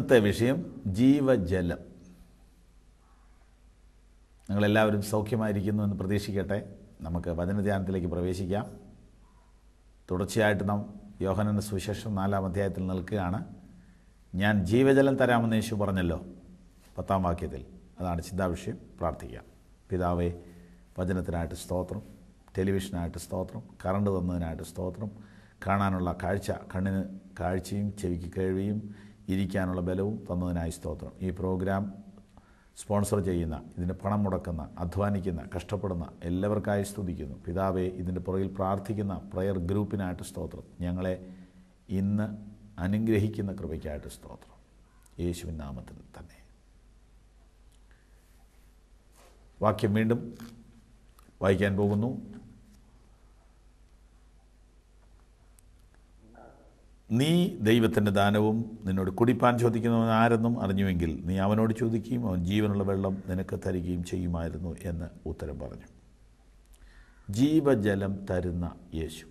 ഇന്നത്തെ വിഷയം ജീവജലം നിങ്ങളെല്ലാവരും സൗഖ്യമായിരിക്കുന്നു എന്ന് പ്രതീക്ഷിക്കട്ടെ നമുക്ക് വചനധ്യാനത്തിലേക്ക് പ്രവേശിക്കാം തുടർച്ചയായിട്ട് നാം യോഹനൻ്റെ സുവിശേഷം നാലാം അധ്യായത്തിൽ നിൽക്കുകയാണ് ഞാൻ ജീവജലം തരാമെന്ന് യേശു പറഞ്ഞല്ലോ പത്താം വാക്യത്തിൽ അതാണ് ചിന്താവിഷയം പ്രാർത്ഥിക്കാം പിതാവേ വചനത്തിനായിട്ട് സ്തോത്രം ടെലിവിഷനായിട്ട് സ്തോത്രം കറണ്ട് തന്നതിനായിട്ട് സ്തോത്രം കാണാനുള്ള കാഴ്ച കണ്ണിന് കാഴ്ചയും ചെവിക്ക് കേൾവിയും ഇരിക്കാനുള്ള ബലവും തന്നതിനായി സ്തോത്രം ഈ പ്രോഗ്രാം സ്പോൺസർ ചെയ്യുന്ന ഇതിന് പണം മുടക്കുന്ന അധ്വാനിക്കുന്ന കഷ്ടപ്പെടുന്ന എല്ലാവർക്കായി സ്തുതിക്കുന്നു പിതാവെ ഇതിൻ്റെ പുറകിൽ പ്രാർത്ഥിക്കുന്ന പ്രയർ ഗ്രൂപ്പിനായിട്ട് സ്തോത്രം ഞങ്ങളെ ഇന്ന് അനുഗ്രഹിക്കുന്ന കൃപയ്ക്കായിട്ട് സ്തോത്രം യേശുവിൻ നാമത്തിൽ തന്നെ വാക്യം വീണ്ടും വായിക്കാൻ പോകുന്നു നീ ദൈവത്തിൻ്റെ ദാനവും നിന്നോട് കുടിപ്പാൻ ചോദിക്കുന്നവൻ ആരെന്നും അറിഞ്ഞുവെങ്കിൽ നീ അവനോട് ചോദിക്കുകയും അവൻ ജീവനുള്ള വെള്ളം നിനക്ക് തരികയും ചെയ്യുമായിരുന്നു എന്ന് ഉത്തരം പറഞ്ഞു ജീവജലം തരുന്ന യേശു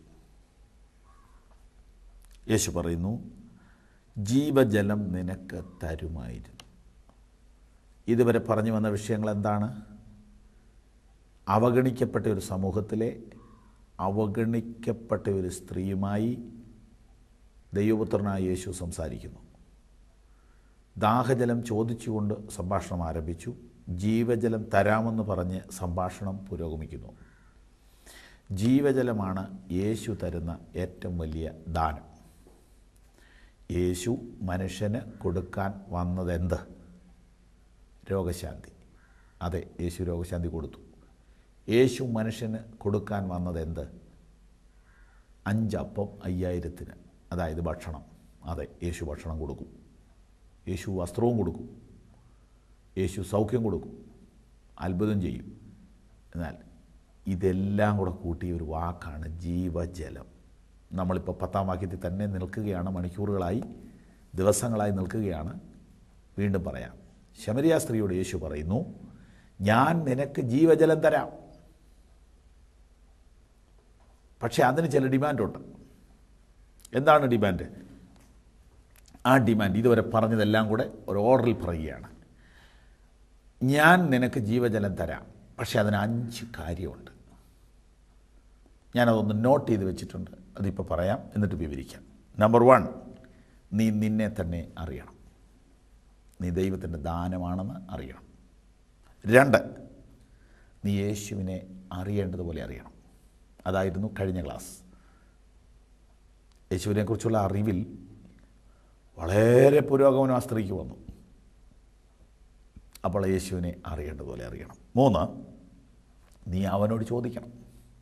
യേശു പറയുന്നു ജീവജലം നിനക്ക് തരുമായിരുന്നു ഇതുവരെ പറഞ്ഞു വന്ന വിഷയങ്ങൾ എന്താണ് അവഗണിക്കപ്പെട്ട ഒരു സമൂഹത്തിലെ അവഗണിക്കപ്പെട്ട ഒരു സ്ത്രീയുമായി ദൈവപുത്രനായ യേശു സംസാരിക്കുന്നു ദാഹജലം ചോദിച്ചുകൊണ്ട് സംഭാഷണം ആരംഭിച്ചു ജീവജലം തരാമെന്ന് പറഞ്ഞ് സംഭാഷണം പുരോഗമിക്കുന്നു ജീവജലമാണ് യേശു തരുന്ന ഏറ്റവും വലിയ ദാനം യേശു മനുഷ്യന് കൊടുക്കാൻ വന്നതെന്ത് രോഗശാന്തി അതെ യേശു രോഗശാന്തി കൊടുത്തു യേശു മനുഷ്യന് കൊടുക്കാൻ വന്നതെന്ത് അഞ്ചപ്പം അയ്യായിരത്തിന് അതായത് ഭക്ഷണം അതെ യേശു ഭക്ഷണം കൊടുക്കും യേശു വസ്ത്രവും കൊടുക്കും യേശു സൗഖ്യം കൊടുക്കും അത്ഭുതം ചെയ്യും എന്നാൽ ഇതെല്ലാം കൂടെ കൂട്ടിയ ഒരു വാക്കാണ് ജീവജലം നമ്മളിപ്പോൾ പത്താം വാക്യത്തിൽ തന്നെ നിൽക്കുകയാണ് മണിക്കൂറുകളായി ദിവസങ്ങളായി നിൽക്കുകയാണ് വീണ്ടും പറയാം ശമരിയ സ്ത്രീയോട് യേശു പറയുന്നു ഞാൻ നിനക്ക് ജീവജലം തരാം പക്ഷേ അതിന് ചില ഡിമാൻഡുണ്ട് എന്താണ് ഡിമാൻഡ് ആ ഡിമാൻഡ് ഇതുവരെ പറഞ്ഞതെല്ലാം കൂടെ ഒരു ഓർഡറിൽ പറയുകയാണ് ഞാൻ നിനക്ക് ജീവജലം തരാം പക്ഷേ അതിന് അഞ്ച് കാര്യമുണ്ട് ഞാനതൊന്ന് നോട്ട് ചെയ്ത് വെച്ചിട്ടുണ്ട് അതിപ്പോൾ പറയാം എന്നിട്ട് വിവരിക്കാം നമ്പർ വൺ നീ നിന്നെ തന്നെ അറിയണം നീ ദൈവത്തിൻ്റെ ദാനമാണെന്ന് അറിയണം രണ്ട് നീ യേശുവിനെ അറിയേണ്ടതുപോലെ അറിയണം അതായിരുന്നു കഴിഞ്ഞ ക്ലാസ് യേശുവിനെക്കുറിച്ചുള്ള അറിവിൽ വളരെ പുരോഗമനം ആ സ്ത്രീക്ക് വന്നു അപ്പോൾ യേശുവിനെ അറിയേണ്ടതുപോലെ അറിയണം മൂന്ന് നീ അവനോട് ചോദിക്കണം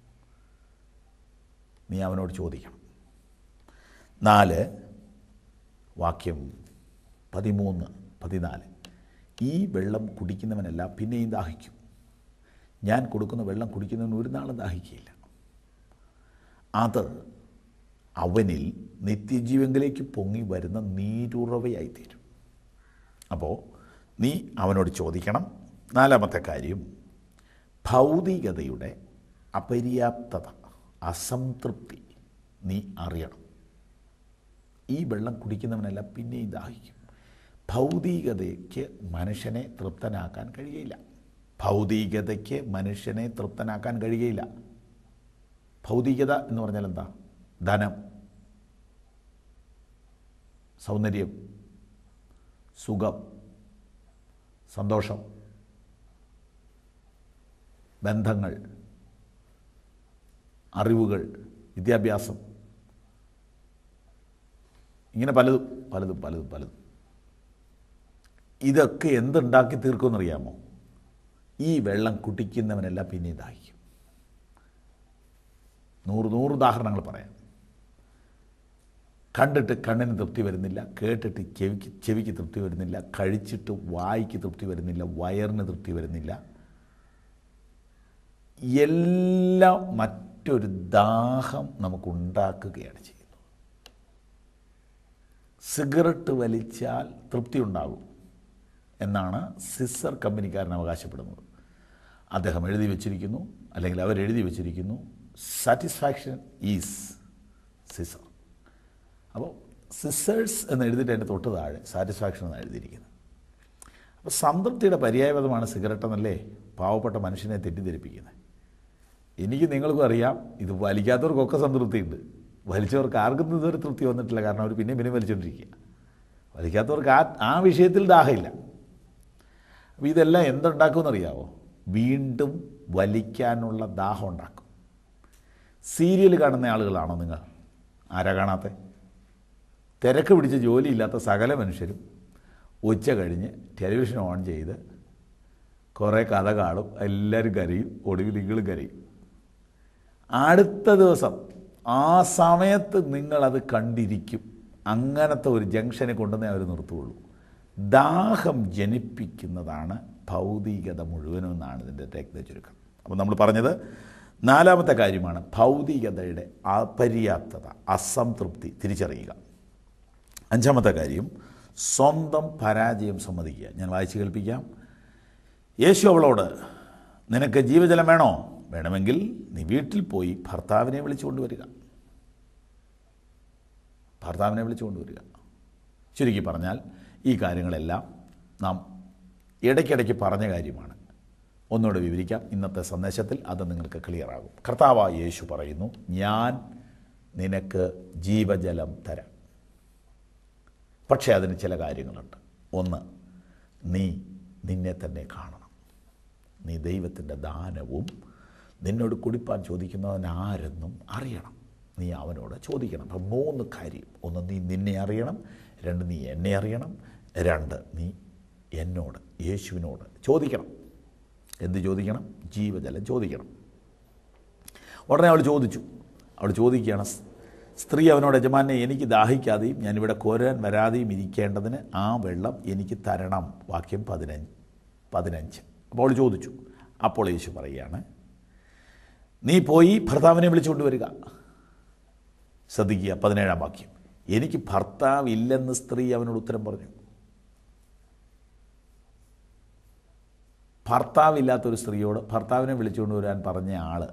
നീ അവനോട് ചോദിക്കണം നാല് വാക്യം പതിമൂന്ന് പതിനാല് ഈ വെള്ളം കുടിക്കുന്നവനല്ല പിന്നെയും ദാഹിക്കും ഞാൻ കൊടുക്കുന്ന വെള്ളം കുടിക്കുന്നവൻ ഒരു നാളും ദാഹിക്കുകയില്ല അത് അവനിൽ നിത്യജീവങ്കിലേക്ക് പൊങ്ങി വരുന്ന നീരുറവയായിത്തീരും അപ്പോൾ നീ അവനോട് ചോദിക്കണം നാലാമത്തെ കാര്യം ഭൗതികതയുടെ അപര്യാപ്തത അസംതൃപ്തി നീ അറിയണം ഈ വെള്ളം കുടിക്കുന്നവനല്ല പിന്നെയും ദാഹിക്കും ഭൗതികതയ്ക്ക് മനുഷ്യനെ തൃപ്തനാക്കാൻ കഴിയില്ല ഭൗതികതയ്ക്ക് മനുഷ്യനെ തൃപ്തനാക്കാൻ കഴിയുകയില്ല ഭൗതികത എന്ന് പറഞ്ഞാൽ എന്താ ധനം സൗന്ദര്യം സുഖം സന്തോഷം ബന്ധങ്ങൾ അറിവുകൾ വിദ്യാഭ്യാസം ഇങ്ങനെ പലതും പലതും പലതും പലതും ഇതൊക്കെ എന്തുണ്ടാക്കി തീർക്കുമെന്നറിയാമോ ഈ വെള്ളം കുടിക്കുന്നവനെല്ലാം പിന്നെ ദാഹിക്കും നൂറ് നൂറ് ഉദാഹരണങ്ങൾ പറയാം കണ്ടിട്ട് കണ്ണിന് തൃപ്തി വരുന്നില്ല കേട്ടിട്ട് ചെവിക്ക് ചെവിക്ക് തൃപ്തി വരുന്നില്ല കഴിച്ചിട്ട് വായിക്ക് തൃപ്തി വരുന്നില്ല വയറിന് തൃപ്തി വരുന്നില്ല എല്ലാം മറ്റൊരു ദാഹം നമുക്കുണ്ടാക്കുകയാണ് ചെയ്യുന്നത് സിഗരറ്റ് വലിച്ചാൽ തൃപ്തി ഉണ്ടാകും എന്നാണ് സിസർ കമ്പനിക്കാരൻ അവകാശപ്പെടുന്നത് അദ്ദേഹം എഴുതി വച്ചിരിക്കുന്നു അല്ലെങ്കിൽ അവർ എഴുതി വച്ചിരിക്കുന്നു സാറ്റിസ്ഫാക്ഷൻ ഈസ് സിസർ അപ്പോൾ സിസേഴ്സ് എന്ന് എഴുതിയിട്ട് അതിൻ്റെ തൊട്ട് താഴെ സാറ്റിസ്ഫാക്ഷൻ എന്ന് എഴുതിയിരിക്കുന്നത് അപ്പോൾ സംതൃപ്തിയുടെ പര്യായപദമാണ് സിഗരറ്റ് എന്നല്ലേ പാവപ്പെട്ട മനുഷ്യനെ തെറ്റിദ്ധരിപ്പിക്കുന്നത് എനിക്ക് നിങ്ങൾക്കും അറിയാം ഇത് വലിക്കാത്തവർക്കൊക്കെ സംതൃപ്തിയുണ്ട് വലിച്ചവർക്ക് ആർക്കും ഇതുവരെ തൃപ്തി വന്നിട്ടില്ല കാരണം അവർ പിന്നെയും പിന്നെയും വലിച്ചുകൊണ്ടിരിക്കുക വലിക്കാത്തവർക്ക് ആ ആ വിഷയത്തിൽ ദാഹമില്ല അപ്പോൾ ഇതെല്ലാം എന്തുണ്ടാക്കുമെന്നറിയാവോ വീണ്ടും വലിക്കാനുള്ള ദാഹം ഉണ്ടാക്കും സീരിയൽ കാണുന്ന ആളുകളാണോ നിങ്ങൾ ആരാ കാണാത്ത തിരക്ക് പിടിച്ച് ജോലിയില്ലാത്ത സകല മനുഷ്യരും ഉച്ച കഴിഞ്ഞ് ടെലിവിഷൻ ഓൺ ചെയ്ത് കുറേ കഥ കാണും എല്ലാവരും കരയും ഒടുവിൽ നിങ്ങളും കരയും അടുത്ത ദിവസം ആ സമയത്ത് നിങ്ങളത് കണ്ടിരിക്കും അങ്ങനത്തെ ഒരു ജംഗ്ഷനെ കൊണ്ടുവന്നേ അവർ നിർത്തുകയുള്ളൂ ദാഹം ജനിപ്പിക്കുന്നതാണ് ഭൗതികത മുഴുവനും എന്നാണ് ഇതിൻ്റെ രക്ത ചുരുക്കം അപ്പോൾ നമ്മൾ പറഞ്ഞത് നാലാമത്തെ കാര്യമാണ് ഭൗതികതയുടെ അപര്യാപ്തത അസംതൃപ്തി തിരിച്ചറിയുക അഞ്ചാമത്തെ കാര്യം സ്വന്തം പരാജയം സമ്മതിക്കുക ഞാൻ വായിച്ച് കേൾപ്പിക്കാം യേശു അവളോട് നിനക്ക് ജീവജലം വേണോ വേണമെങ്കിൽ നീ വീട്ടിൽ പോയി ഭർത്താവിനെ വിളിച്ചുകൊണ്ട് വരിക ഭർത്താവിനെ വിളിച്ചുകൊണ്ട് വരിക ചുരുക്കി പറഞ്ഞാൽ ഈ കാര്യങ്ങളെല്ലാം നാം ഇടയ്ക്കിടയ്ക്ക് പറഞ്ഞ കാര്യമാണ് ഒന്നുകൂടെ വിവരിക്കാം ഇന്നത്തെ സന്ദേശത്തിൽ അത് നിങ്ങൾക്ക് ക്ലിയർ ആകും കർത്താവായ യേശു പറയുന്നു ഞാൻ നിനക്ക് ജീവജലം തരാം പക്ഷേ അതിന് ചില കാര്യങ്ങളുണ്ട് ഒന്ന് നീ നിന്നെ തന്നെ കാണണം നീ ദൈവത്തിൻ്റെ ദാനവും നിന്നോട് കുടിപ്പാൻ ചോദിക്കുന്നവൻ ആരെന്നും അറിയണം നീ അവനോട് ചോദിക്കണം അപ്പം മൂന്ന് കാര്യം ഒന്ന് നീ നിന്നെ അറിയണം രണ്ട് നീ എന്നെ അറിയണം രണ്ട് നീ എന്നോട് യേശുവിനോട് ചോദിക്കണം എന്ത് ചോദിക്കണം ജീവജലം ചോദിക്കണം ഉടനെ അവൾ ചോദിച്ചു അവൾ ചോദിക്കുകയാണ് സ്ത്രീ അവനോട് യജമാനെ എനിക്ക് ദാഹിക്കാതെയും ഞാനിവിടെ കോരാൻ വരാതെയും ഇരിക്കേണ്ടതിന് ആ വെള്ളം എനിക്ക് തരണം വാക്യം പതിനഞ്ച് പതിനഞ്ച് അപ്പോൾ അവൾ ചോദിച്ചു അപ്പോൾ യേശു പറയുകയാണ് നീ പോയി ഭർത്താവിനെ വിളിച്ചുകൊണ്ട് വരിക ശ്രദ്ധിക്കുക പതിനേഴാം വാക്യം എനിക്ക് ഭർത്താവ് ഇല്ലെന്ന് സ്ത്രീ അവനോട് ഉത്തരം പറഞ്ഞു ഭർത്താവില്ലാത്തൊരു സ്ത്രീയോട് ഭർത്താവിനെ വിളിച്ചുകൊണ്ട് വരാൻ പറഞ്ഞ ആള്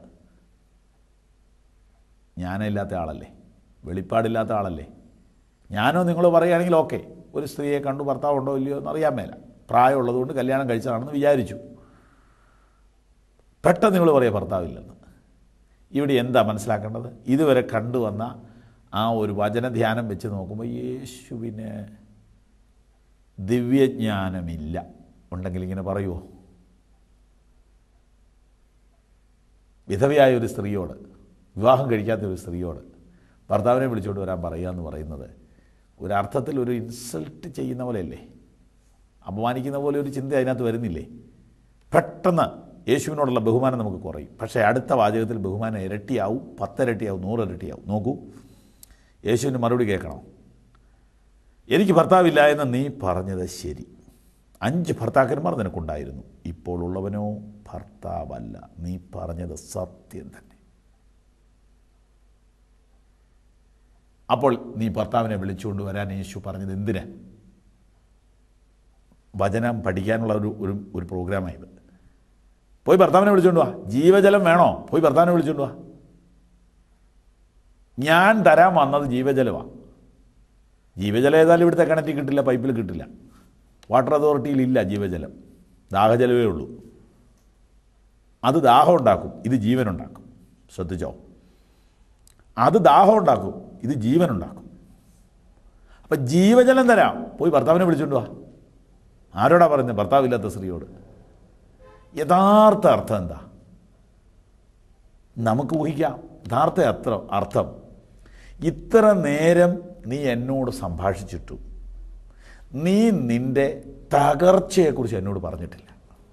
ജ്ഞാനമില്ലാത്ത ആളല്ലേ വെളിപ്പാടില്ലാത്ത ആളല്ലേ ഞാനോ നിങ്ങൾ പറയുകയാണെങ്കിൽ ഓക്കെ ഒരു സ്ത്രീയെ കണ്ടു ഭർത്താവുണ്ടോ ഇല്ലയോ എന്ന് അറിയാൻ മേല പ്രായമുള്ളതുകൊണ്ട് കല്യാണം കഴിച്ചതാണെന്ന് വിചാരിച്ചു പെട്ടെന്ന് നിങ്ങൾ പറയുക ഭർത്താവില്ലെന്ന് ഇവിടെ എന്താ മനസ്സിലാക്കേണ്ടത് ഇതുവരെ കണ്ടുവന്ന ആ ഒരു വചനധ്യാനം വെച്ച് നോക്കുമ്പോൾ യേശുവിന് ദിവ്യജ്ഞാനമില്ല ഉണ്ടെങ്കിൽ ഇങ്ങനെ പറയുമോ വിധവയായ ഒരു സ്ത്രീയോട് വിവാഹം കഴിക്കാത്ത ഒരു സ്ത്രീയോട് ഭർത്താവിനെ വിളിച്ചുകൊണ്ട് വരാൻ പറയുക എന്ന് പറയുന്നത് ഒരർത്ഥത്തിൽ ഒരു ഇൻസൾട്ട് ചെയ്യുന്ന പോലെയല്ലേ അപമാനിക്കുന്ന പോലെ ഒരു ചിന്ത അതിനകത്ത് വരുന്നില്ലേ പെട്ടെന്ന് യേശുവിനോടുള്ള ബഹുമാനം നമുക്ക് കുറയും പക്ഷേ അടുത്ത വാചകത്തിൽ ബഹുമാനം ഇരട്ടിയാവും പത്തിരട്ടിയാവും നൂറിരട്ടിയാവും നോക്കൂ യേശുവിന് മറുപടി കേൾക്കണം എനിക്ക് ഭർത്താവില്ല എന്ന് നീ പറഞ്ഞത് ശരി അഞ്ച് ഭർത്താക്കന്മാർ നിനക്കുണ്ടായിരുന്നു ഇപ്പോൾ ഉള്ളവനോ ഭർത്താവല്ല നീ പറഞ്ഞത് സത്യം തന്നെ അപ്പോൾ നീ ഭർത്താവിനെ വിളിച്ചുകൊണ്ട് വരാൻ യേശു പറഞ്ഞത് എന്തിന് വചനം പഠിക്കാനുള്ള ഒരു ഒരു ഒരു പ്രോഗ്രാമായത് പോയി ഭർത്താവിനെ വിളിച്ചുകൊണ്ട് വാ ജീവജലം വേണോ പോയി ഭർത്താവിനെ വിളിച്ചുകൊണ്ട് വാ ഞാൻ തരാൻ വന്നത് ജീവജലമാണ് ജീവജലം ഏതായാലും ഇവിടുത്തെ കിണറ്റിൽ കിട്ടില്ല പൈപ്പിൽ കിട്ടില്ല വാട്ടർ അതോറിറ്റിയിൽ ഇല്ല ജീവജലം ദാഹജലമേ ഉള്ളൂ അത് ദാഹം ഉണ്ടാക്കും ഇത് ജീവനുണ്ടാക്കും ശ്രദ്ധിച്ചോ അത് ദാഹം ഉണ്ടാക്കും ഇത് ജീവനുണ്ടാക്കും അപ്പം ജീവജലം തരാം പോയി ഭർത്താവിനെ വിളിച്ചുകൊണ്ട് വാ ആരോടാ പറയുന്നത് ഭർത്താവില്ലാത്ത സ്ത്രീയോട് യഥാർത്ഥ അർത്ഥം എന്താ നമുക്ക് ഊഹിക്കാം യഥാർത്ഥ അത്ര അർത്ഥം ഇത്ര നേരം നീ എന്നോട് സംഭാഷിച്ചിട്ടു നീ നിൻ്റെ തകർച്ചയെക്കുറിച്ച് എന്നോട് പറഞ്ഞിട്ടില്ല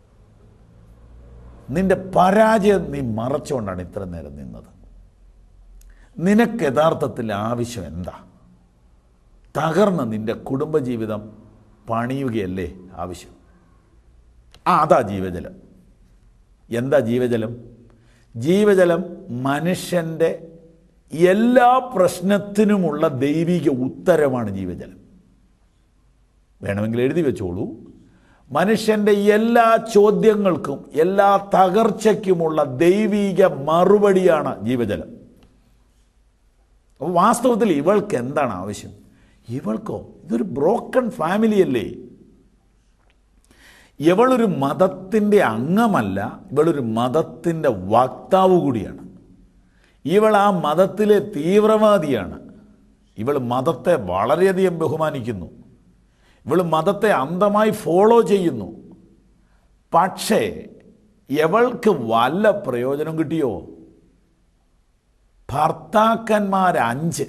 നിന്റെ പരാജയം നീ മറച്ചുകൊണ്ടാണ് ഇത്ര നേരം നിന്നത് നിനക്ക് യഥാർത്ഥത്തിൽ ആവശ്യം എന്താ തകർന്ന് നിന്റെ കുടുംബജീവിതം പണിയുകയല്ലേ ആവശ്യം ആ അതാ ജീവജലം എന്താ ജീവജലം ജീവജലം മനുഷ്യൻ്റെ എല്ലാ പ്രശ്നത്തിനുമുള്ള ദൈവിക ഉത്തരമാണ് ജീവജലം വേണമെങ്കിൽ എഴുതി വെച്ചോളൂ മനുഷ്യൻ്റെ എല്ലാ ചോദ്യങ്ങൾക്കും എല്ലാ തകർച്ചയ്ക്കുമുള്ള ദൈവിക മറുപടിയാണ് ജീവജലം അപ്പോൾ വാസ്തവത്തിൽ ഇവൾക്ക് എന്താണ് ആവശ്യം ഇവൾക്കോ ഇതൊരു ബ്രോക്കൺ ഫാമിലി അല്ലേ ഇവളൊരു മതത്തിൻ്റെ അംഗമല്ല ഇവളൊരു മതത്തിൻ്റെ വക്താവ് കൂടിയാണ് ഇവൾ ആ മതത്തിലെ തീവ്രവാദിയാണ് ഇവൾ മതത്തെ വളരെയധികം ബഹുമാനിക്കുന്നു ഇവൾ മതത്തെ അന്ധമായി ഫോളോ ചെയ്യുന്നു പക്ഷേ ഇവൾക്ക് വല്ല പ്രയോജനം കിട്ടിയോ ഭർത്താക്കന്മാർ അഞ്ച്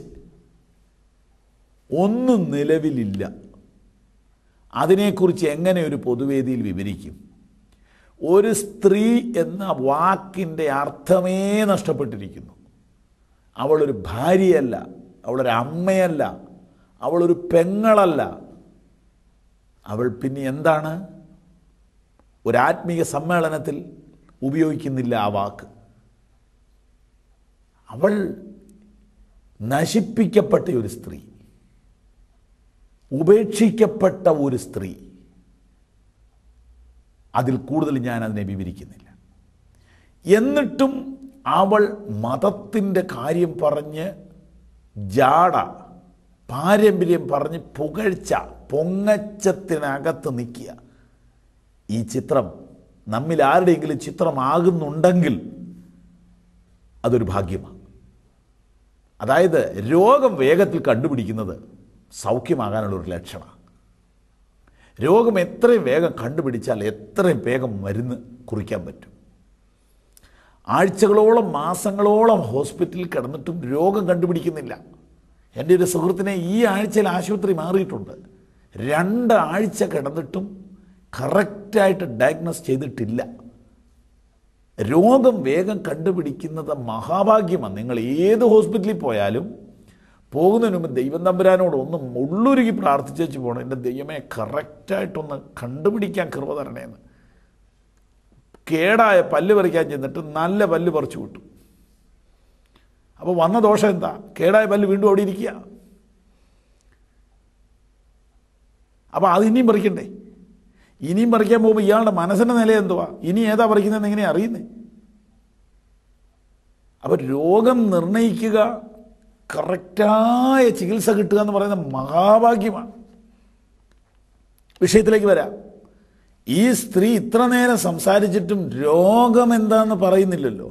ഒന്നും നിലവിലില്ല അതിനെക്കുറിച്ച് എങ്ങനെ ഒരു പൊതുവേദിയിൽ വിവരിക്കും ഒരു സ്ത്രീ എന്ന വാക്കിൻ്റെ അർത്ഥമേ നഷ്ടപ്പെട്ടിരിക്കുന്നു അവളൊരു ഭാര്യയല്ല അവളൊരു അമ്മയല്ല അവളൊരു പെങ്ങളല്ല അവൾ പിന്നെ എന്താണ് ഒരാത്മീയ സമ്മേളനത്തിൽ ഉപയോഗിക്കുന്നില്ല ആ വാക്ക് അവൾ നശിപ്പിക്കപ്പെട്ട ഒരു സ്ത്രീ ഉപേക്ഷിക്കപ്പെട്ട ഒരു സ്ത്രീ അതിൽ കൂടുതൽ ഞാൻ അതിനെ വിവരിക്കുന്നില്ല എന്നിട്ടും അവൾ മതത്തിൻ്റെ കാര്യം പറഞ്ഞ് ജാട പാരമ്പര്യം പറഞ്ഞ് പുകഴ്ച പൊങ്ങച്ചത്തിനകത്ത് നിൽക്കുക ഈ ചിത്രം നമ്മിൽ ആരുടെയെങ്കിലും ചിത്രമാകുന്നുണ്ടെങ്കിൽ അതൊരു ഭാഗ്യമാണ് അതായത് രോഗം വേഗത്തിൽ കണ്ടുപിടിക്കുന്നത് സൗഖ്യമാകാനുള്ള ഒരു ലക്ഷണമാണ് രോഗം എത്രയും വേഗം കണ്ടുപിടിച്ചാൽ എത്രയും വേഗം മരുന്ന് കുറിക്കാൻ പറ്റും ആഴ്ചകളോളം മാസങ്ങളോളം ഹോസ്പിറ്റലിൽ കിടന്നിട്ടും രോഗം കണ്ടുപിടിക്കുന്നില്ല എൻ്റെ ഒരു സുഹൃത്തിനെ ഈ ആഴ്ചയിൽ ആശുപത്രി മാറിയിട്ടുണ്ട് രണ്ട് ആഴ്ച കിടന്നിട്ടും കറക്റ്റായിട്ട് ഡയഗ്നോസ് ചെയ്തിട്ടില്ല രോഗം വേഗം കണ്ടുപിടിക്കുന്നത് മഹാഭാഗ്യമാണ് നിങ്ങൾ ഏത് ഹോസ്പിറ്റലിൽ പോയാലും പോകുന്നതിന് മുമ്പ് ദൈവം തമ്പുരാനോട് ഒന്ന് ഉള്ളുരുകി പ്രാർത്ഥിച്ചു പോകണം എൻ്റെ ദൈവമേ കറക്റ്റായിട്ടൊന്ന് കണ്ടുപിടിക്കാൻ കൃപ തരണേന്ന് കേടായ പല്ല് പറിക്കാൻ ചെന്നിട്ട് നല്ല പല്ല് പറിച്ചു വിട്ടു അപ്പോൾ വന്ന ദോഷം എന്താ കേടായ പല്ല് വീണ്ടും അവിടെ ഇരിക്കുക അപ്പോൾ അത് ഇനിയും പറിക്കണ്ടേ ഇനിയും പറിക്കാൻ പോകുമ്പോൾ ഇയാളുടെ മനസ്സിൻ്റെ നില എന്തുവാ ഇനി ഏതാ പറിക്കുന്നതെന്ന് എങ്ങനെ അറിയുന്നേ അപ്പോൾ രോഗം നിർണയിക്കുക കറക്റ്റായ ചികിത്സ കിട്ടുക എന്ന് പറയുന്നത് മഹാഭാഗ്യമാണ് വിഷയത്തിലേക്ക് വരാം ഈ സ്ത്രീ ഇത്ര നേരം സംസാരിച്ചിട്ടും രോഗം എന്താന്ന് പറയുന്നില്ലല്ലോ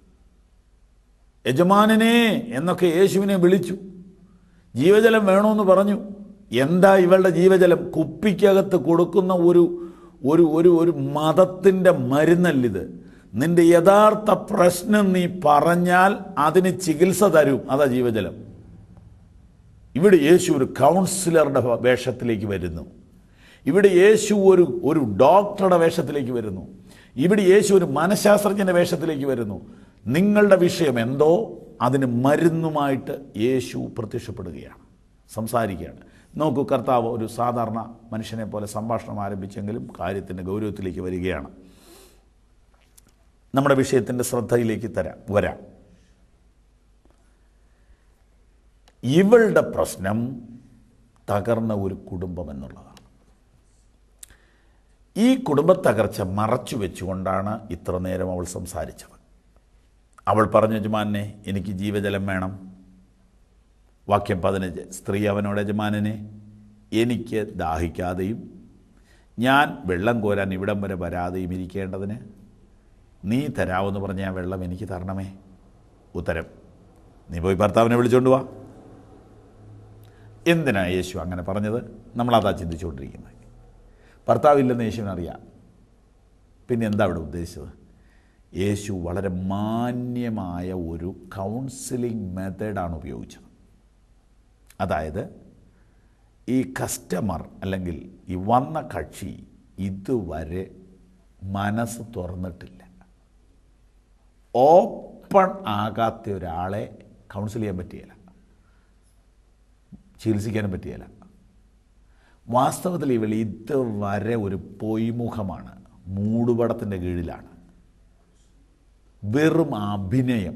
യജമാനനെ എന്നൊക്കെ യേശുവിനെ വിളിച്ചു ജീവജലം വേണമെന്ന് പറഞ്ഞു എന്താ ഇവളുടെ ജീവജലം കുപ്പിക്കകത്ത് കൊടുക്കുന്ന ഒരു ഒരു ഒരു ഒരു മതത്തിൻ്റെ മരുന്നല്ലിത് നിന്റെ യഥാർത്ഥ പ്രശ്നം നീ പറഞ്ഞാൽ അതിന് ചികിത്സ തരും അതാ ജീവജലം ഇവിടെ യേശു ഒരു കൗൺസിലറുടെ വേഷത്തിലേക്ക് വരുന്നു ഇവിടെ യേശു ഒരു ഒരു ഡോക്ടറുടെ വേഷത്തിലേക്ക് വരുന്നു ഇവിടെ യേശു ഒരു മനഃശാസ്ത്രജ്ഞന്റെ വേഷത്തിലേക്ക് വരുന്നു നിങ്ങളുടെ വിഷയം എന്തോ അതിന് മരുന്നുമായിട്ട് യേശു പ്രത്യക്ഷപ്പെടുകയാണ് സംസാരിക്കുകയാണ് നോക്കൂ കർത്താവ് ഒരു സാധാരണ മനുഷ്യനെ പോലെ സംഭാഷണം ആരംഭിച്ചെങ്കിലും കാര്യത്തിൻ്റെ ഗൗരവത്തിലേക്ക് വരികയാണ് നമ്മുടെ വിഷയത്തിൻ്റെ ശ്രദ്ധയിലേക്ക് തരാം വരാം ഇവളുടെ പ്രശ്നം തകർന്ന ഒരു കുടുംബം എന്നുള്ളതാണ് ഈ കുടുംബ തകർച്ച മറച്ചു വെച്ചുകൊണ്ടാണ് ഇത്ര നേരം അവൾ സംസാരിച്ചത് അവൾ പറഞ്ഞു യജമാനെ എനിക്ക് ജീവജലം വേണം വാക്യം പതിനഞ്ച് സ്ത്രീ അവനോട് യജമാനനെ എനിക്ക് ദാഹിക്കാതെയും ഞാൻ വെള്ളം കോരാൻ ഇവിടം വരെ വരാതെയും ഇരിക്കേണ്ടതിന് നീ തരാമെന്ന് പറഞ്ഞ ആ വെള്ളം എനിക്ക് തരണമേ ഉത്തരം നീ പോയി ഭർത്താവിനെ വിളിച്ചോണ്ട് വാ എന്തിനാ യേശു അങ്ങനെ പറഞ്ഞത് നമ്മളതാ ചിന്തിച്ചുകൊണ്ടിരിക്കുന്നത് ഭർത്താവില്ലെന്ന് യേശുവിനറിയാം പിന്നെ എന്താ അവിടെ ഉദ്ദേശിച്ചത് യേശു വളരെ മാന്യമായ ഒരു കൗൺസിലിംഗ് മെത്തേഡാണ് ഉപയോഗിച്ചത് അതായത് ഈ കസ്റ്റമർ അല്ലെങ്കിൽ ഈ വന്ന കക്ഷി ഇതുവരെ മനസ്സ് തുറന്നിട്ടില്ല ഓപ്പൺ ആകാത്ത ഒരാളെ കൗൺസിൽ ചെയ്യാൻ പറ്റിയല്ല ചികിത്സിക്കാനും പറ്റിയല്ല വാസ്തവത്തിൽ ഇവൾ ഇതുവരെ ഒരു പൊയ്മുഖമാണ് മൂടുപടത്തിൻ്റെ കീഴിലാണ് വെറും അഭിനയം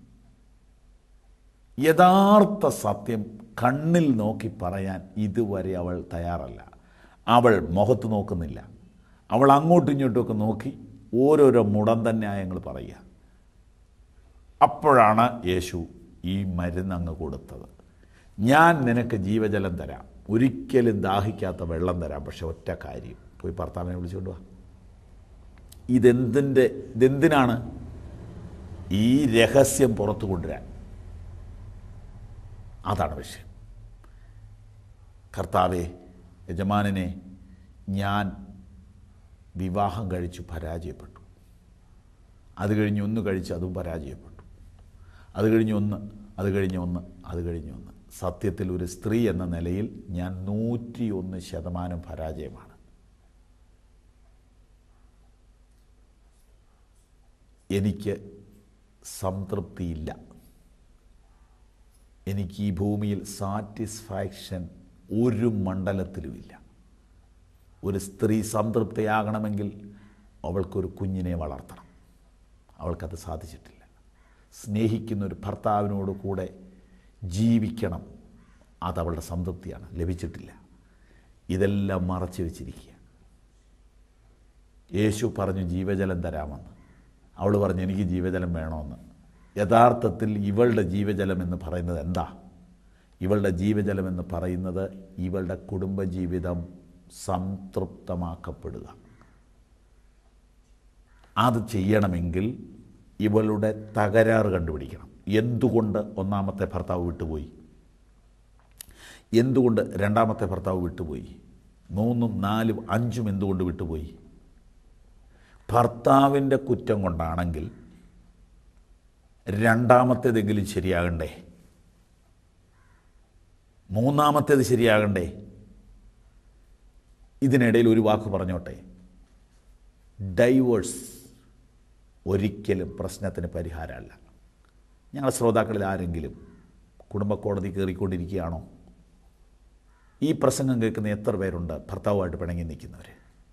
യഥാർത്ഥ സത്യം കണ്ണിൽ നോക്കി പറയാൻ ഇതുവരെ അവൾ തയ്യാറല്ല അവൾ മുഖത്ത് നോക്കുന്നില്ല അവൾ അങ്ങോട്ടും ഇങ്ങോട്ടുമൊക്കെ നോക്കി ഓരോരോ മുടന്ത ന്യായങ്ങൾ പറയുക അപ്പോഴാണ് യേശു ഈ മരുന്ന് അങ്ങ് കൊടുത്തത് ഞാൻ നിനക്ക് ജീവജലം തരാം ഒരിക്കലും ദാഹിക്കാത്ത വെള്ളം തരാം പക്ഷെ ഒറ്റ കാര്യം പോയി ഭർത്താവിനെ വിളിച്ചുകൊണ്ട് വാ ഇതെന്തിൻ്റെ ഇതെന്തിനാണ് ഈ രഹസ്യം പുറത്തു കൊണ്ടുവരാൻ അതാണ് വിഷയം കർത്താവെ യജമാനനെ ഞാൻ വിവാഹം കഴിച്ചു പരാജയപ്പെട്ടു അത് കഴിഞ്ഞ് ഒന്ന് കഴിച്ച് അതും പരാജയപ്പെട്ടു അത് കഴിഞ്ഞ് ഒന്ന് അത് കഴിഞ്ഞ് ഒന്ന് അത് കഴിഞ്ഞ് ഒന്ന് സത്യത്തിൽ ഒരു സ്ത്രീ എന്ന നിലയിൽ ഞാൻ നൂറ്റിയൊന്ന് ശതമാനം പരാജയമാണ് എനിക്ക് സംതൃപ്തിയില്ല എനിക്ക് ഈ ഭൂമിയിൽ സാറ്റിസ്ഫാക്ഷൻ ഒരു മണ്ഡലത്തിലുമില്ല ഒരു സ്ത്രീ സംതൃപ്തിയാകണമെങ്കിൽ അവൾക്കൊരു കുഞ്ഞിനെ വളർത്തണം അവൾക്കത് സാധിച്ചിട്ടില്ല സ്നേഹിക്കുന്ന ഒരു ഭർത്താവിനോട് കൂടെ ജീവിക്കണം അതവളുടെ സംതൃപ്തിയാണ് ലഭിച്ചിട്ടില്ല ഇതെല്ലാം മറച്ചു വെച്ചിരിക്കുക യേശു പറഞ്ഞു ജീവജലം തരാമെന്ന് അവൾ പറഞ്ഞു എനിക്ക് ജീവജലം വേണമെന്ന് യഥാർത്ഥത്തിൽ ഇവളുടെ ജീവജലം എന്ന് പറയുന്നത് എന്താ ഇവളുടെ ജീവജലം എന്ന് പറയുന്നത് ഇവളുടെ കുടുംബജീവിതം സംതൃപ്തമാക്കപ്പെടുക അത് ചെയ്യണമെങ്കിൽ ഇവളുടെ തകരാറ് കണ്ടുപിടിക്കണം എന്തുകൊണ്ട് ഒന്നാമത്തെ ഭർത്താവ് വിട്ടുപോയി എന്തുകൊണ്ട് രണ്ടാമത്തെ ഭർത്താവ് വിട്ടുപോയി മൂന്നും നാലും അഞ്ചും എന്തുകൊണ്ട് വിട്ടുപോയി ഭർത്താവിൻ്റെ കുറ്റം കൊണ്ടാണെങ്കിൽ രണ്ടാമത്തേതെങ്കിലും ശരിയാകണ്ടേ മൂന്നാമത്തേത് ശരിയാകണ്ടേ ഇതിനിടയിൽ ഒരു വാക്ക് പറഞ്ഞോട്ടെ ഡൈവേഴ്സ് ഒരിക്കലും പ്രശ്നത്തിന് പരിഹാരമല്ല ഞങ്ങളുടെ ശ്രോതാക്കളിൽ ആരെങ്കിലും കുടുംബ കോടതി കയറിക്കൊണ്ടിരിക്കുകയാണോ ഈ പ്രസംഗം കേൾക്കുന്ന എത്ര പേരുണ്ട് ഭർത്താവുമായിട്ട് പിണങ്ങി നിൽക്കുന്നവർ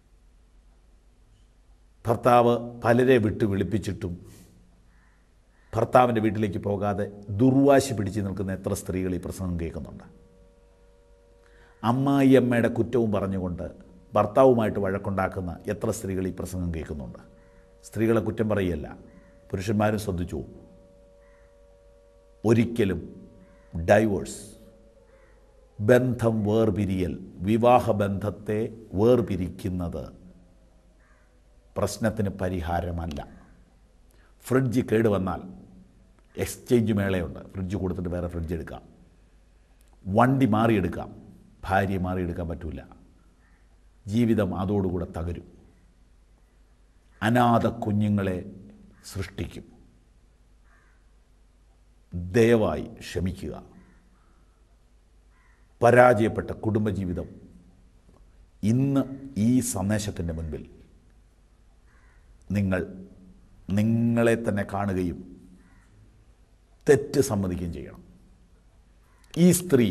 ഭർത്താവ് പലരെ വിട്ട് വിളിപ്പിച്ചിട്ടും ഭർത്താവിൻ്റെ വീട്ടിലേക്ക് പോകാതെ ദുർവാശി പിടിച്ച് നിൽക്കുന്ന എത്ര സ്ത്രീകൾ ഈ പ്രസംഗം കേൾക്കുന്നുണ്ട് അമ്മായി അമ്മയുടെ കുറ്റവും പറഞ്ഞുകൊണ്ട് ഭർത്താവുമായിട്ട് വഴക്കുണ്ടാക്കുന്ന എത്ര സ്ത്രീകൾ ഈ പ്രസംഗം കേൾക്കുന്നുണ്ട് സ്ത്രീകളെ കുറ്റം പറയല്ല പുരുഷന്മാരും ശ്രദ്ധിച്ചു ഒരിക്കലും ഡൈവേഴ്സ് ബന്ധം വേർപിരിയൽ വിവാഹബന്ധത്തെ വേർപിരിക്കുന്നത് പ്രശ്നത്തിന് പരിഹാരമല്ല ഫ്രിഡ്ജ് കേടുവന്നാൽ എക്സ്ചേഞ്ച് മേളയുണ്ട് ഫ്രിഡ്ജ് കൊടുത്തിട്ട് വേറെ ഫ്രിഡ്ജ് എടുക്കാം വണ്ടി മാറിയെടുക്കാം ഭാര്യ മാറിയെടുക്കാൻ പറ്റില്ല ജീവിതം അതോടുകൂടെ തകരും അനാഥ കുഞ്ഞുങ്ങളെ സൃഷ്ടിക്കും ദയവായി ക്ഷമിക്കുക പരാജയപ്പെട്ട കുടുംബജീവിതം ഇന്ന് ഈ സന്ദേശത്തിൻ്റെ മുൻപിൽ നിങ്ങൾ നിങ്ങളെ തന്നെ കാണുകയും തെറ്റ് സമ്മതിക്കുകയും ചെയ്യണം ഈ സ്ത്രീ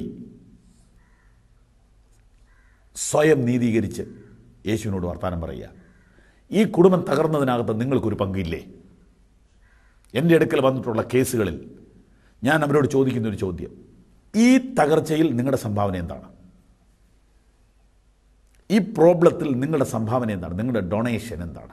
സ്വയം നീതീകരിച്ച് യേശുവിനോട് വർത്തമാനം പറയുക ഈ കുടുംബം തകർന്നതിനകത്ത് നിങ്ങൾക്കൊരു പങ്കില്ലേ എൻ്റെ അടുക്കൽ വന്നിട്ടുള്ള കേസുകളിൽ ഞാൻ അവരോട് ചോദിക്കുന്ന ഒരു ചോദ്യം ഈ തകർച്ചയിൽ നിങ്ങളുടെ സംഭാവന എന്താണ് ഈ പ്രോബ്ലത്തിൽ നിങ്ങളുടെ സംഭാവന എന്താണ് നിങ്ങളുടെ ഡൊണേഷൻ എന്താണ്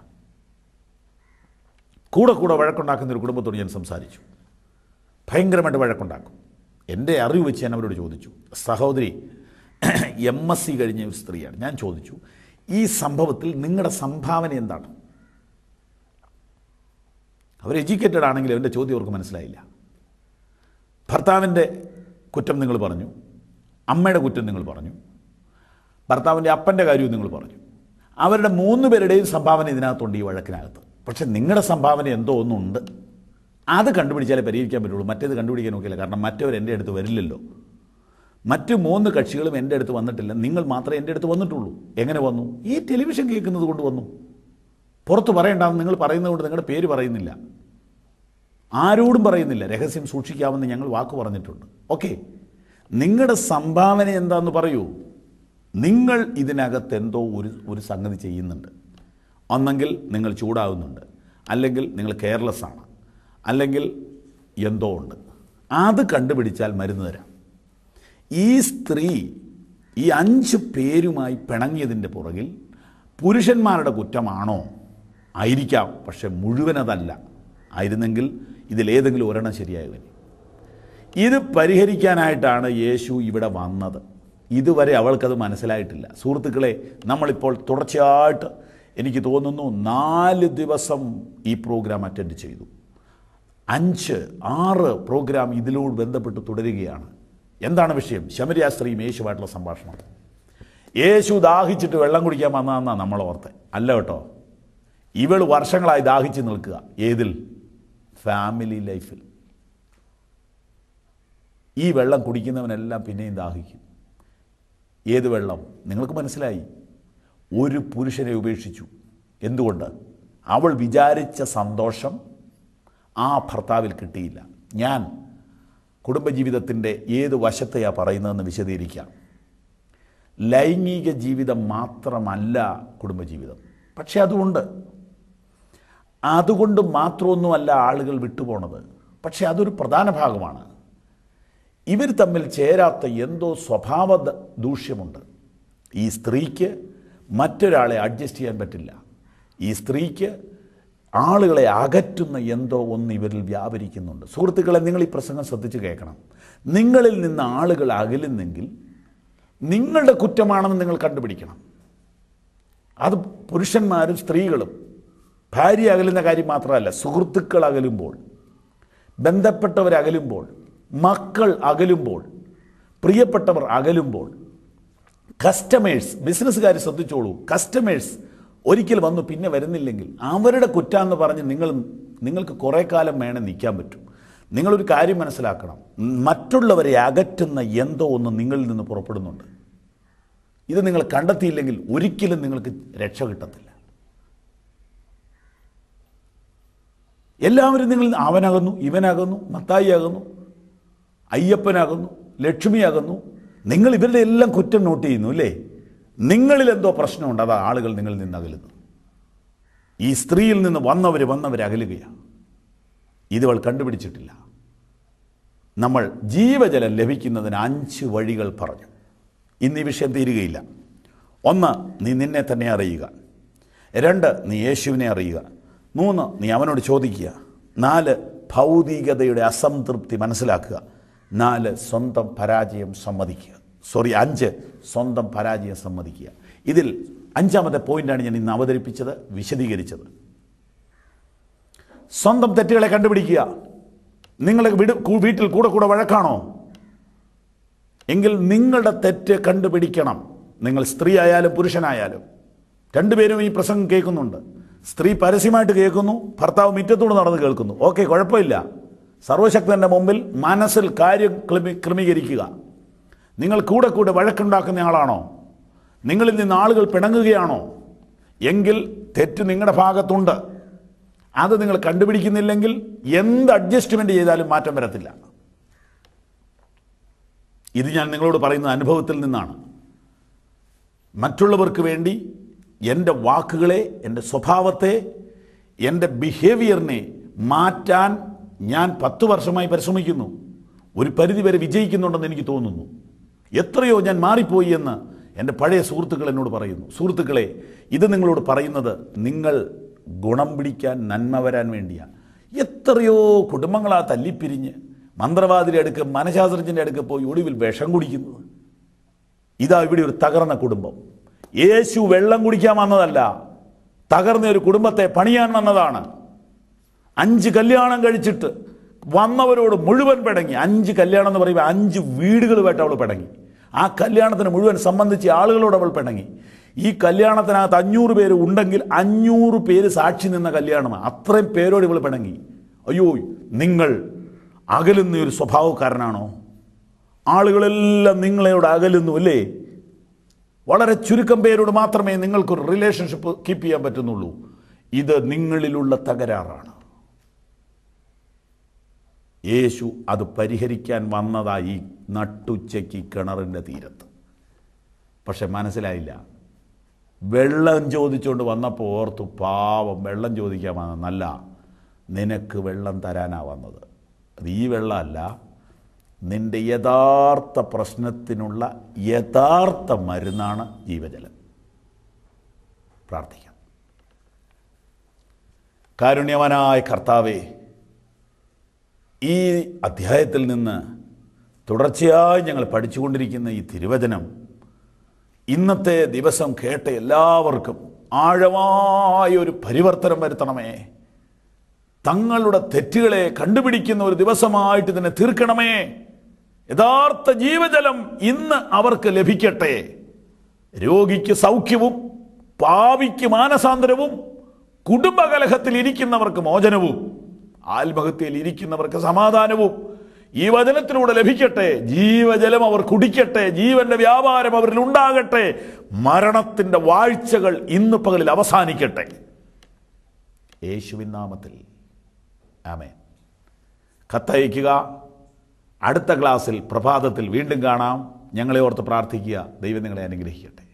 കൂടെ കൂടെ വഴക്കുണ്ടാക്കുന്ന ഒരു കുടുംബത്തോട് ഞാൻ സംസാരിച്ചു ഭയങ്കരമായിട്ട് വഴക്കുണ്ടാക്കും എൻ്റെ അറിവ് വെച്ച് ഞാൻ അവരോട് ചോദിച്ചു സഹോദരി എം എസ് സി കഴിഞ്ഞ ഒരു സ്ത്രീയാണ് ഞാൻ ചോദിച്ചു ഈ സംഭവത്തിൽ നിങ്ങളുടെ സംഭാവന എന്താണ് അവർ എഡ്യൂക്കേറ്റഡ് ആണെങ്കിലും എൻ്റെ ചോദ്യം അവർക്ക് മനസ്സിലായില്ല ഭർത്താവിൻ്റെ കുറ്റം നിങ്ങൾ പറഞ്ഞു അമ്മയുടെ കുറ്റം നിങ്ങൾ പറഞ്ഞു ഭർത്താവിൻ്റെ അപ്പൻ്റെ കാര്യവും നിങ്ങൾ പറഞ്ഞു അവരുടെ മൂന്ന് പേരുടെയും സംഭാവന ഇതിനകത്തുണ്ട് ഈ വഴക്കിനകത്ത് പക്ഷെ നിങ്ങളുടെ സംഭാവന എന്തോ ഒന്നുണ്ട് അത് കണ്ടുപിടിച്ചാലേ പരിഹരിക്കാൻ പറ്റുള്ളൂ മറ്റേത് കണ്ടുപിടിക്കാൻ നോക്കില്ല കാരണം മറ്റവർ എൻ്റെ അടുത്ത് വരില്ലല്ലോ മറ്റ് മൂന്ന് കക്ഷികളും എൻ്റെ അടുത്ത് വന്നിട്ടില്ല നിങ്ങൾ മാത്രമേ എൻ്റെ അടുത്ത് വന്നിട്ടുള്ളൂ എങ്ങനെ വന്നു ഈ ടെലിവിഷൻ കേൾക്കുന്നത് കൊണ്ട് വന്നു പുറത്ത് പറയണ്ടാന്ന് നിങ്ങൾ പറയുന്നത് കൊണ്ട് നിങ്ങളുടെ പേര് പറയുന്നില്ല ആരോടും പറയുന്നില്ല രഹസ്യം സൂക്ഷിക്കാമെന്ന് ഞങ്ങൾ വാക്ക് പറഞ്ഞിട്ടുണ്ട് ഓക്കെ നിങ്ങളുടെ സംഭാവന എന്താന്ന് പറയൂ നിങ്ങൾ ഇതിനകത്ത് എന്തോ ഒരു ഒരു സംഗതി ചെയ്യുന്നുണ്ട് ഒന്നെങ്കിൽ നിങ്ങൾ ചൂടാവുന്നുണ്ട് അല്ലെങ്കിൽ നിങ്ങൾ കെയർലെസ് ആണ് അല്ലെങ്കിൽ എന്തോ ഉണ്ട് അത് കണ്ടുപിടിച്ചാൽ മരുന്ന് തരാം ഈ സ്ത്രീ ഈ അഞ്ച് പേരുമായി പിണങ്ങിയതിൻ്റെ പുറകിൽ പുരുഷന്മാരുടെ കുറ്റമാണോ ആയിരിക്കാം പക്ഷെ മുഴുവനതല്ല ആയിരുന്നെങ്കിൽ ഇതിലേതെങ്കിലും ഒരെണ്ണം ശരിയായവന് ഇത് പരിഹരിക്കാനായിട്ടാണ് യേശു ഇവിടെ വന്നത് ഇതുവരെ അവൾക്കത് മനസ്സിലായിട്ടില്ല സുഹൃത്തുക്കളെ നമ്മളിപ്പോൾ തുടർച്ചയായിട്ട് എനിക്ക് തോന്നുന്നു നാല് ദിവസം ഈ പ്രോഗ്രാം അറ്റൻഡ് ചെയ്തു അഞ്ച് ആറ് പ്രോഗ്രാം ഇതിലോട് ബന്ധപ്പെട്ട് തുടരുകയാണ് എന്താണ് വിഷയം ശമരിയ സ്ത്രീയും യേശുവായിട്ടുള്ള സംഭാഷണം യേശു ദാഹിച്ചിട്ട് വെള്ളം കുടിക്കാൻ വന്നതെന്നാണ് നമ്മൾ ഓർത്തെ അല്ല കേട്ടോ ഇവൾ വർഷങ്ങളായി ദാഹിച്ച് നിൽക്കുക ഏതിൽ ഫാമിലി ലൈഫിൽ ഈ വെള്ളം കുടിക്കുന്നവനെല്ലാം പിന്നെയും ദാഹിക്കും ഏത് വെള്ളം നിങ്ങൾക്ക് മനസ്സിലായി ഒരു പുരുഷനെ ഉപേക്ഷിച്ചു എന്തുകൊണ്ട് അവൾ വിചാരിച്ച സന്തോഷം ആ ഭർത്താവിൽ കിട്ടിയില്ല ഞാൻ കുടുംബജീവിതത്തിൻ്റെ ഏത് വശത്തെയാണ് പറയുന്നതെന്ന് വിശദീകരിക്കാം ലൈംഗിക ജീവിതം മാത്രമല്ല കുടുംബജീവിതം പക്ഷെ അതുകൊണ്ട് അതുകൊണ്ട് മാത്രമൊന്നുമല്ല ആളുകൾ വിട്ടുപോണത് പക്ഷെ അതൊരു പ്രധാന ഭാഗമാണ് ഇവർ തമ്മിൽ ചേരാത്ത എന്തോ സ്വഭാവ ദ- ദൂഷ്യമുണ്ട് ഈ സ്ത്രീക്ക് മറ്റൊരാളെ അഡ്ജസ്റ്റ് ചെയ്യാൻ പറ്റില്ല ഈ സ്ത്രീക്ക് ആളുകളെ അകറ്റുന്ന എന്തോ ഒന്ന് ഇവരിൽ വ്യാപരിക്കുന്നുണ്ട് സുഹൃത്തുക്കളെ നിങ്ങൾ ഈ പ്രസംഗം ശ്രദ്ധിച്ച് കേൾക്കണം നിങ്ങളിൽ നിന്ന് ആളുകൾ അകലുന്നെങ്കിൽ നിങ്ങളുടെ കുറ്റമാണെന്ന് നിങ്ങൾ കണ്ടുപിടിക്കണം അത് പുരുഷന്മാരും സ്ത്രീകളും ഭാര്യ അകലുന്ന കാര്യം മാത്രമല്ല സുഹൃത്തുക്കൾ അകലുമ്പോൾ ബന്ധപ്പെട്ടവർ അകലുമ്പോൾ മക്കൾ അകലുമ്പോൾ പ്രിയപ്പെട്ടവർ അകലുമ്പോൾ കസ്റ്റമേഴ്സ് ബിസിനസ്സുകാർ ശ്രദ്ധിച്ചോളൂ കസ്റ്റമേഴ്സ് ഒരിക്കൽ വന്നു പിന്നെ വരുന്നില്ലെങ്കിൽ അവരുടെ കുറ്റാന്ന് പറഞ്ഞ് നിങ്ങൾ നിങ്ങൾക്ക് കുറേ കാലം വേണേൽ നിൽക്കാൻ പറ്റും നിങ്ങളൊരു കാര്യം മനസ്സിലാക്കണം മറ്റുള്ളവരെ അകറ്റുന്ന എന്തോ ഒന്ന് നിങ്ങളിൽ നിന്ന് പുറപ്പെടുന്നുണ്ട് ഇത് നിങ്ങൾ കണ്ടെത്തിയില്ലെങ്കിൽ ഒരിക്കലും നിങ്ങൾക്ക് രക്ഷ കിട്ടത്തില്ല എല്ലാവരും നിങ്ങൾ അവനകുന്നു ഇവനകുന്നു മത്തായി ആകുന്നു അയ്യപ്പനാകുന്നു ലക്ഷ്മിയാകുന്നു നിങ്ങൾ ഇവരുടെ എല്ലാം കുറ്റം നോട്ട് ചെയ്യുന്നു അല്ലേ നിങ്ങളിൽ എന്തോ പ്രശ്നമുണ്ട് അതാ ആളുകൾ നിങ്ങളിൽ നിന്ന് അകലുന്നു ഈ സ്ത്രീയിൽ നിന്ന് വന്നവർ വന്നവർ അകലുകയാണ് ഇതവൾ കണ്ടുപിടിച്ചിട്ടില്ല നമ്മൾ ജീവജലം ലഭിക്കുന്നതിന് അഞ്ച് വഴികൾ പറഞ്ഞു ഇന്ന് ഈ വിഷയം തീരുകയില്ല ഒന്ന് നീ നിന്നെ തന്നെ അറിയുക രണ്ട് നീ യേശുവിനെ അറിയുക മൂന്ന് നീ അവനോട് ചോദിക്കുക നാല് ഭൗതികതയുടെ അസംതൃപ്തി മനസ്സിലാക്കുക നാല് സ്വന്തം പരാജയം സമ്മതിക്കുക സോറി അഞ്ച് സ്വന്തം പരാജയം സമ്മതിക്കുക ഇതിൽ അഞ്ചാമത്തെ പോയിന്റാണ് ഞാൻ ഇന്ന് അവതരിപ്പിച്ചത് വിശദീകരിച്ചത് സ്വന്തം തെറ്റുകളെ കണ്ടുപിടിക്കുക നിങ്ങളെ വീട് കൂ- വീട്ടിൽ കൂടെ കൂടെ വഴക്കാണോ എങ്കിൽ നിങ്ങളുടെ തെറ്റ് കണ്ടുപിടിക്കണം നിങ്ങൾ സ്ത്രീ ആയാലും പുരുഷനായാലും രണ്ടുപേരും ഈ പ്രസംഗം കേൾക്കുന്നുണ്ട് സ്ത്രീ പരസ്യമായിട്ട് കേൾക്കുന്നു ഭർത്താവ് മുറ്റത്തൂടെ നടന്ന് കേൾക്കുന്നു ഓക്കെ കുഴപ്പമില്ല സർവശക്തന്റെ മുമ്പിൽ മനസ്സിൽ കാര്യം ക്രമി ക്രമീകരിക്കുക നിങ്ങൾ കൂടെ കൂടെ വഴക്കുണ്ടാക്കുന്ന ആളാണോ നിങ്ങളിൽ നിന്ന് ആളുകൾ പിണങ്ങുകയാണോ എങ്കിൽ തെറ്റ് നിങ്ങളുടെ ഭാഗത്തുണ്ട് അത് നിങ്ങൾ കണ്ടുപിടിക്കുന്നില്ലെങ്കിൽ എന്ത് അഡ്ജസ്റ്റ്മെന്റ് ചെയ്താലും മാറ്റം വരത്തില്ല ഇത് ഞാൻ നിങ്ങളോട് പറയുന്ന അനുഭവത്തിൽ നിന്നാണ് മറ്റുള്ളവർക്ക് വേണ്ടി എൻ്റെ വാക്കുകളെ എൻ്റെ സ്വഭാവത്തെ എൻ്റെ ബിഹേവിയറിനെ മാറ്റാൻ ഞാൻ പത്ത് വർഷമായി പരിശ്രമിക്കുന്നു ഒരു പരിധിവരെ വിജയിക്കുന്നുണ്ടെന്ന് എനിക്ക് തോന്നുന്നു എത്രയോ ഞാൻ മാറിപ്പോയി എന്ന് എൻ്റെ പഴയ സുഹൃത്തുക്കൾ എന്നോട് പറയുന്നു സുഹൃത്തുക്കളെ ഇത് നിങ്ങളോട് പറയുന്നത് നിങ്ങൾ ഗുണം പിടിക്കാൻ നന്മ വരാൻ വേണ്ടിയാണ് എത്രയോ കുടുംബങ്ങളാ തല്ലിപ്പിരിഞ്ഞ് മന്ത്രവാദിയുടെ അടുക്ക് മനഃശാസ്ത്രജ്ഞൻ്റെ അടുക്ക് പോയി ഒടുവിൽ വിഷം കുടിക്കുന്നത് ഇതാ ഇവിടെ ഒരു തകർന്ന കുടുംബം യേശു വെള്ളം കുടിക്കാൻ വന്നതല്ല തകർന്ന ഒരു കുടുംബത്തെ പണിയാൻ വന്നതാണ് അഞ്ച് കല്യാണം കഴിച്ചിട്ട് വന്നവരോട് മുഴുവൻ പിടങ്ങി അഞ്ച് കല്യാണം എന്ന് പറയുമ്പോൾ അഞ്ച് വീടുകളുമായിട്ട് അവൾ പിടങ്ങി ആ കല്യാണത്തിന് മുഴുവൻ സംബന്ധിച്ച ആളുകളോട് അവൾ പിണങ്ങി ഈ കല്യാണത്തിനകത്ത് അഞ്ഞൂറ് പേര് ഉണ്ടെങ്കിൽ അഞ്ഞൂറ് പേര് സാക്ഷി നിന്ന കല്യാണമാണ് അത്രയും പേരോട് ഇവൾ പിണങ്ങി അയ്യോ നിങ്ങൾ അകലുന്ന ഒരു സ്വഭാവക്കാരനാണോ ആളുകളെല്ലാം നിങ്ങളോട് അകലുന്നു അല്ലേ വളരെ ചുരുക്കം പേരോട് മാത്രമേ നിങ്ങൾക്കൊരു റിലേഷൻഷിപ്പ് കീപ്പ് ചെയ്യാൻ പറ്റുന്നുള്ളൂ ഇത് നിങ്ങളിലുള്ള തകരാറാണ് യേശു അത് പരിഹരിക്കാൻ വന്നതായി നട്ടുച്ചയ്ക്ക് കിണറിൻ്റെ തീരത്ത് പക്ഷെ മനസ്സിലായില്ല വെള്ളം ചോദിച്ചുകൊണ്ട് വന്നപ്പോൾ ഓർത്തു പാവം വെള്ളം ചോദിക്കാൻ വന്നല്ല നിനക്ക് വെള്ളം തരാനാ വന്നത് അത് ഈ വെള്ളമല്ല നിന്റെ യഥാർത്ഥ പ്രശ്നത്തിനുള്ള യഥാർത്ഥ മരുന്നാണ് ജീവജലം പ്രാർത്ഥിക്കാം കാരുണ്യവനായ കർത്താവേ ഈ അധ്യായത്തിൽ നിന്ന് തുടർച്ചയായി ഞങ്ങൾ പഠിച്ചുകൊണ്ടിരിക്കുന്ന ഈ തിരുവചനം ഇന്നത്തെ ദിവസം കേട്ട എല്ലാവർക്കും ആഴമായ ഒരു പരിവർത്തനം വരുത്തണമേ തങ്ങളുടെ തെറ്റുകളെ കണ്ടുപിടിക്കുന്ന ഒരു ദിവസമായിട്ട് ഇതിനെ തീർക്കണമേ യഥാർത്ഥ ജീവജലം ഇന്ന് അവർക്ക് ലഭിക്കട്ടെ രോഗിക്ക് സൗഖ്യവും പാവിക്ക് മാനസാന്തരവും കുടുംബകലഹത്തിൽ ഇരിക്കുന്നവർക്ക് മോചനവും ആത്മഹത്യയിൽ ഇരിക്കുന്നവർക്ക് സമാധാനവും ഈ വചനത്തിലൂടെ ലഭിക്കട്ടെ ജീവജലം അവർ കുടിക്കട്ടെ ജീവന്റെ വ്യാപാരം അവരിൽ ഉണ്ടാകട്ടെ മരണത്തിന്റെ വാഴ്ചകൾ ഇന്ന് പകലിൽ അവസാനിക്കട്ടെ യേശുവിൻ നാമത്തിൽ ആമേൻ കത്തയക്കുക അടുത്ത ക്ലാസ്സിൽ പ്രഭാതത്തിൽ വീണ്ടും കാണാം ഞങ്ങളെ ഓർത്ത് പ്രാർത്ഥിക്കുക ദൈവം നിങ്ങളെ അനുഗ്രഹിക്കട്ടെ